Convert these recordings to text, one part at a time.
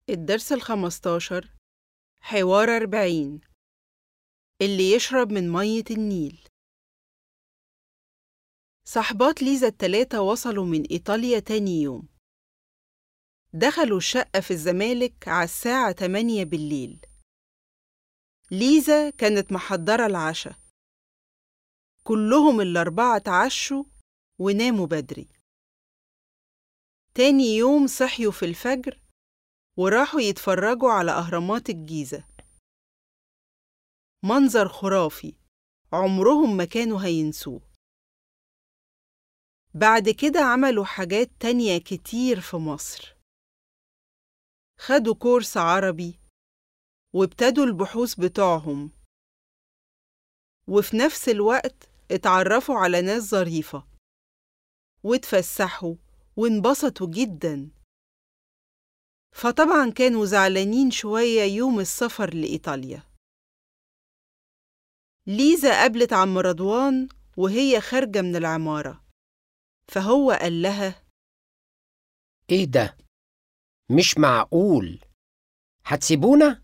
الدرس الخمستاشر حوار أربعين اللي يشرب من مية النيل صحبات ليزا التلاتة وصلوا من إيطاليا تاني يوم دخلوا الشقة في الزمالك على الساعة تمانية بالليل ليزا كانت محضرة العشاء كلهم الأربعة اتعشوا وناموا بدري تاني يوم صحيوا في الفجر وراحوا يتفرجوا على أهرامات الجيزة منظر خرافي عمرهم ما كانوا هينسوه بعد كده عملوا حاجات تانية كتير في مصر خدوا كورس عربي وابتدوا البحوث بتوعهم وفي نفس الوقت اتعرفوا على ناس ظريفة واتفسحوا وانبسطوا جدا فطبعا كانوا زعلانين شوية يوم السفر لإيطاليا ليزا قابلت عم رضوان وهي خارجة من العمارة فهو قال لها ايه ده مش معقول هتسيبونا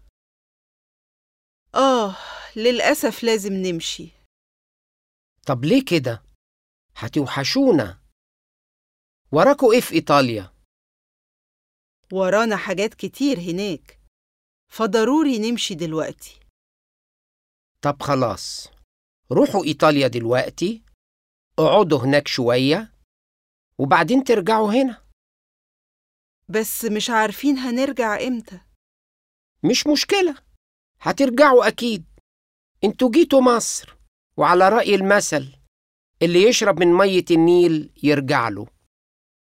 آه للأسف لازم نمشي طب ليه كده هتوحشونا وراكوا ايه في ايطاليا ورانا حاجات كتير هناك فضروري نمشي دلوقتي طب خلاص روحوا ايطاليا دلوقتي اقعدوا هناك شويه وبعدين ترجعوا هنا بس مش عارفين هنرجع إمتى مش مشكله هترجعوا اكيد انتوا جيتوا مصر وعلى راي المثل اللي يشرب من ميه النيل يرجع له